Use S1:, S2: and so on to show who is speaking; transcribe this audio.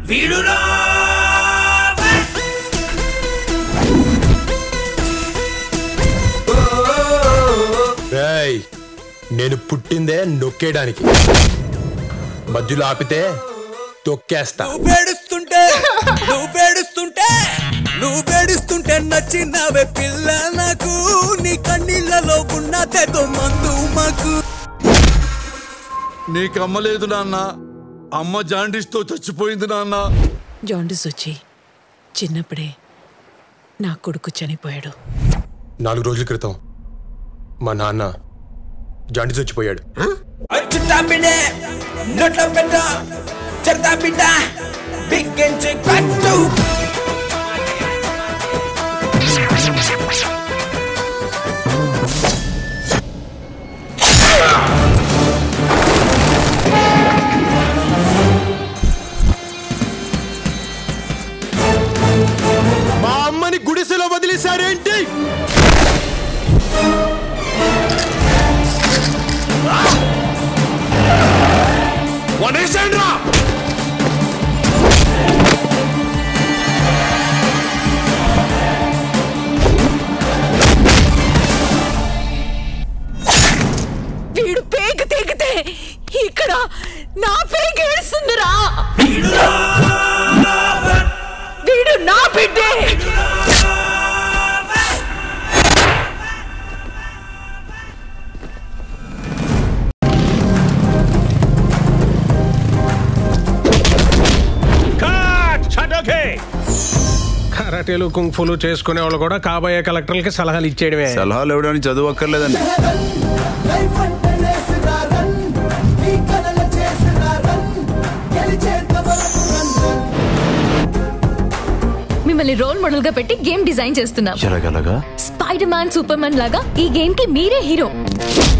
S1: రేయ్ నేను పుట్టిందే నొక్కేయడానికి మధ్యలో ఆపితే తొక్కేస్తా
S2: నువ్వేడుస్తుంటే నువ్వేడుస్తుంటే నువ్వేడుస్తుంటే నచ్చినవే పిల్ల నాకు నీ కన్నీళ్ళలో ఉన్నదేదో మందు మాకు
S3: నీకు అమ్మలేదు నాన్న అమ్మ జాండీస్ తో చచ్చిపోయింది నాన్న
S4: జాండిస్ వచ్చి చిన్నప్పుడే నా కొడుకు చనిపోయాడు
S1: నాలుగు రోజుల క్రితం మా నాన్న జాండీస్ వచ్చిపోయాడు
S2: చుట్టా బిడ్డే నోట్లో పెట్ట చెడతా బిడ్డ బిగ్గించి కట్టు
S1: మా అమ్మని గుడిసెలో వదిలేశారేంటి వదిలేశాడ్రా!
S4: వీడు పేక తెగితే ఇక్కడ నా పేక ఏడుస్తుందిరా వీడు నా బిడ్డే
S5: కరాటేలు కుంఫులు చేసుకునే వాళ్ళు కూడా కాబోయే కలెక్టర్లకి సలహాలు ఇచ్చేయడమే
S6: సలహాలు ఇవ్వడానికి చదువు అక్కర్లేదండి
S7: మిమ్మల్ని రోల్ మోడల్ గా పెట్టి గేమ్ డిజైన్ చేస్తున్నాం
S6: ఎలాగలగా
S7: స్పైడర్ మ్యాన్ సూపర్ మ్యాన్ లాగా ఈ గేమ్ కి మీరే హీరో